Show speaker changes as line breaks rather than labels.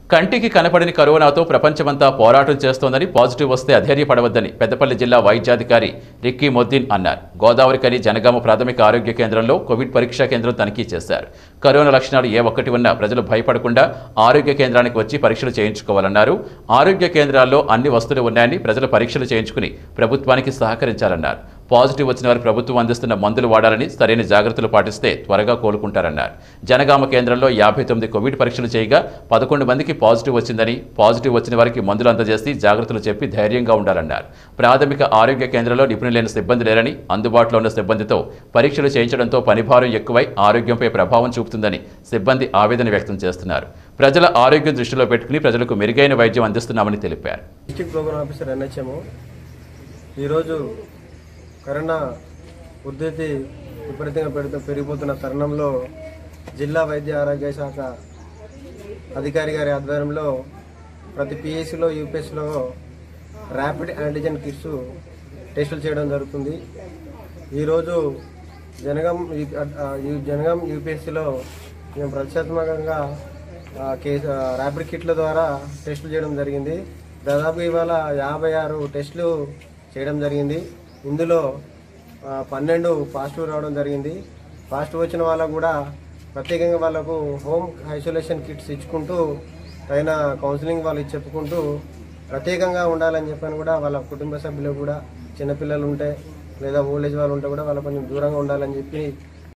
కంటికి కనపడని కరోనాతో ప్రపంచమంతా పోరాటం చేస్తోందని పాజిటివ్ వస్తే అధైర్యపడవద్దని పెద్దపల్లి జిల్లా వైద్యాధికారి రిక్కీ మొద్దీన్ అన్నారు గోదావరికని జనగామ ప్రాథమిక ఆరోగ్య కేంద్రంలో కోవిడ్ పరీక్షా కేంద్రం తనిఖీ చేశారు కరోనా లక్షణాలు ఏ ఒక్కటి ఉన్నా ప్రజలు భయపడకుండా ఆరోగ్య కేంద్రానికి వచ్చి పరీక్షలు చేయించుకోవాలన్నారు ఆరోగ్య కేంద్రాల్లో అన్ని వస్తువులు ఉన్నాయని ప్రజలు పరీక్షలు చేయించుకుని ప్రభుత్వానికి సహకరించాలన్నారు పాజిటివ్ వచ్చిన వారు ప్రభుత్వం అందిస్తున్న మందులు వాడాలని సరైన జాగ్రత్తలు పాటిస్తే త్వరగా కోలుకుంటారన్నారు జనగామ కేంద్రంలో యాభై తొమ్మిది కోవిడ్ పరీక్షలు చేయగా పదకొండు మందికి పాజిటివ్ వచ్చిందని పాజిటివ్ వచ్చిన వారికి మందులు అందజేసి జాగ్రత్తలు చెప్పి ధైర్యంగా ఉండాలన్నారు ప్రాథమిక ఆరోగ్య కేంద్రంలో నిపుణులైన సిబ్బంది లేరని అందుబాటులో ఉన్న సిబ్బందితో పరీక్షలు చేయించడంతో పనిభారం ఎక్కువై ఆరోగ్యంపై ప్రభావం చూపుతుందని సిబ్బంది ఆవేదన వ్యక్తం చేస్తున్నారు ప్రజల ఆరోగ్యం దృష్టిలో పెట్టుకుని ప్రజలకు మెరుగైన వైద్యం అందిస్తున్నామని తెలిపారు
డిస్టిక్ ప్రోగ్రామ్ ఆఫీసర్ ఎన్హెచ్ఎం ఈరోజు కరోనా ఉద్ధృతి విపరీతంగా పెడుతూ పెరిగిపోతున్న తరుణంలో జిల్లా వైద్య ఆరోగ్య శాఖ అధికారి గారి ఆధ్వర్యంలో ప్రతి పిఎస్సిలో యూపీఎస్లో ర్యాపిడ్ యాంటిజెన్ కిట్స్ టెస్టులు చేయడం జరుగుతుంది ఈరోజు జనగం యు- ఆ, యు- జనగం యూపీఎస్సిలో మేము ప్రతిష్టాత్మకంగా ఆ, కేసు ఆ, ర్యాపిడ్ కిట్ల ద్వారా టెస్టులు చేయడం జరిగింది దాదాపు ఇవాళ యాభై ఆరు టెస్టులు చేయడం జరిగింది ఇందులో ఆ, పన్నెండు పాజిటివ్ రావడం జరిగింది పాజిటివ్ వచ్చిన వాళ్ళకు కూడా ప్రత్యేకంగా వాళ్ళకు హోమ్ ఐసోలేషన్ కిట్స్ ఇచ్చుకుంటూ పైన కౌన్సిలింగ్ వాళ్ళకి చెప్పుకుంటూ ప్రత్యేకంగా ఉండాలని చెప్పని కూడా వాళ్ళ కుటుంబ సభ్యులు కూడా చిన్నపిల్లలు ఉంటే లేదా ఓల్డ్ ఏజ్ వాళ్ళు ఉంటే కూడా వాళ్ళ కొంచెం దూరంగా ఉండాలని చెప్పి